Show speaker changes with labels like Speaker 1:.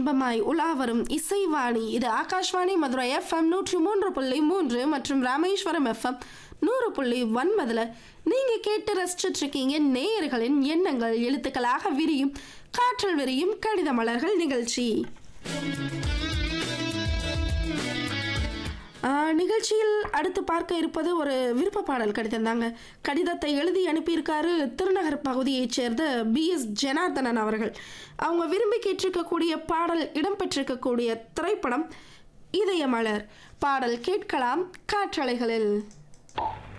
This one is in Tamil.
Speaker 1: இன்பமாய் உலாவரும் இசைவாணி இது ஆகாஷ்வாணி மதுரை எஃப்எம் நூற்றி மூன்று புள்ளி மூன்று மற்றும் ராமேஸ்வரம் எஃப்எம் நூறு புள்ளி ஒன்பதுல நீங்க கேட்டு ரசிச்சுட்டு இருக்கீங்க நேயர்களின் எண்ணங்கள் எழுத்துக்களாக விரியும் காற்றில் விரியும் கடித மலர்கள் நிகழ்ச்சி ஆஹ், நிகழ்ச்சியில் அடுத்து பார்க்க இருப்பது ஒரு விருப்ப பாடல் கடிதம் தாங்க கடிதத்தை எழுதி அனுப்பியிருக்காரு திருநகர் பகுதியைச் சேர்ந்த பி எஸ் ஜனார்தனன் அவர்கள் அவங்க விரும்பி கேட்டிருக்கக்கூடிய பாடல் இடம்பெற்றிருக்கக்கூடிய திரைப்படம் இதயமலர் பாடல் கேட்கலாம் காற்றலைகளில்